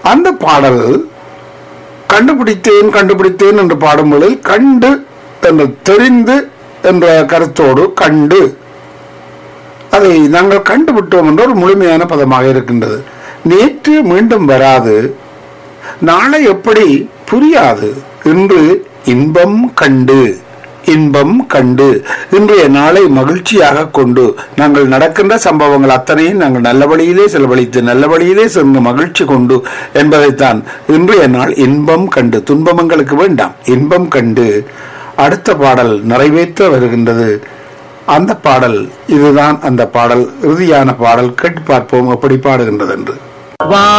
அந்த பாடல் கண்டுபிடித்தேன் கண்டுபிடித்தேன் என்று பாடும் பொழுது கண்டு என்று தெரிந்து என்ற கருத்தோடு கண்டு அதை நாங்கள் கண்டுவிட்டோம் என்ற ஒரு முழுமையான பதமாக இருக்கின்றது நேற்று மீண்டும் வராது நாளை எப்படி புரியாது இன்று இன்பம் கண்டு இன்பம் கண்டு இன்றைய நாளை மகிழ்ச்சியாக கொண்டு நாங்கள் நடக்கின்ற சம்பவங்கள் அத்தனையும் நாங்கள் நல்ல வழியிலே செலவழித்து நல்ல வழியிலே சென்று மகிழ்ச்சி கொண்டு என்பதைத்தான் இன்றைய நாள் இன்பம் கண்டு துன்பம் எங்களுக்கு வேண்டாம் இன்பம் கண்டு அடுத்த பாடல் நிறைவேற்ற வருகின்றது அந்த பாடல் இதுதான் அந்த பாடல் இறுதியான பாடல் கேட்டு பார்ப்போம் எப்படி பாடுகின்றது என்று வா